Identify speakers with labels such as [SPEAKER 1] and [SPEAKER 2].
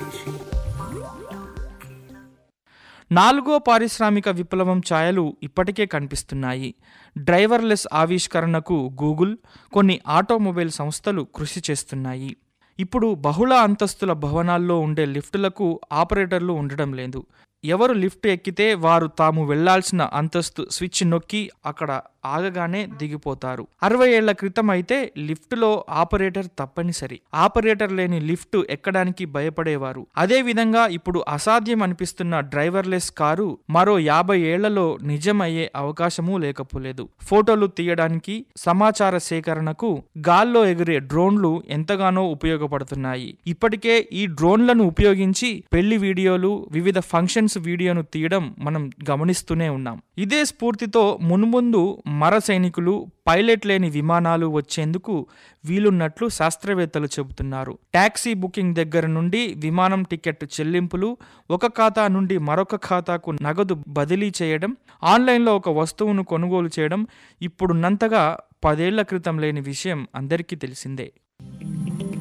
[SPEAKER 1] నాలుగో పారిశ్రామిక విప్లవం ఛాయలు ఇప్పటికే కనిపిస్తున్నాయి డ్రైవర్లెస్ ఆవిష్కరణకు గూగుల్ కొన్ని ఆటోమొబైల్ సంస్థలు కృషి చేస్తున్నాయి ఇప్పుడు బహుళ అంతస్తుల భవనాల్లో ఉండే లిఫ్టులకు ఆపరేటర్లు ఉండడం లేదు ఎవరు లిఫ్ట్ ఎక్కితే వారు తాము వెళ్లాల్సిన అంతస్తు స్విచ్ నొక్కి అక్కడ ఆగగానే దిగిపోతారు అరవై ఏళ్ల క్రితం అయితే లిఫ్టులో ఆపరేటర్ తప్పనిసరి ఆపరేటర్ లేని లిఫ్ట్ ఎక్కడానికి భయపడేవారు అదే విధంగా ఇప్పుడు అసాధ్యం అనిపిస్తున్న డ్రైవర్లెస్ కారు మరో యాభై ఏళ్లలో నిజమయ్యే అవకాశమూ లేకపోలేదు ఫోటోలు తీయడానికి సమాచార సేకరణకు గాల్లో ఎగిరే డ్రోన్లు ఎంతగానో ఉపయోగపడుతున్నాయి ఇప్పటికే ఈ డ్రోన్లను ఉపయోగించి పెళ్లి వీడియోలు వివిధ ఫంక్షన్స్ వీడియోను తీయడం మనం గమనిస్తూనే ఉన్నాం ఇదే స్ఫూర్తితో మున్ముందు మర సైనికులు పైలట్ లేని విమానాలు వచ్చేందుకు వీలున్నట్లు శాస్త్రవేత్తలు చెబుతున్నారు టాక్సీ బుకింగ్ దగ్గర నుండి విమానం టికెట్ చెల్లింపులు ఒక ఖాతా నుండి మరొక ఖాతాకు నగదు బదిలీ చేయడం ఆన్లైన్లో ఒక వస్తువును కొనుగోలు చేయడం ఇప్పుడున్నంతగా పదేళ్ల క్రితం లేని విషయం అందరికీ తెలిసిందే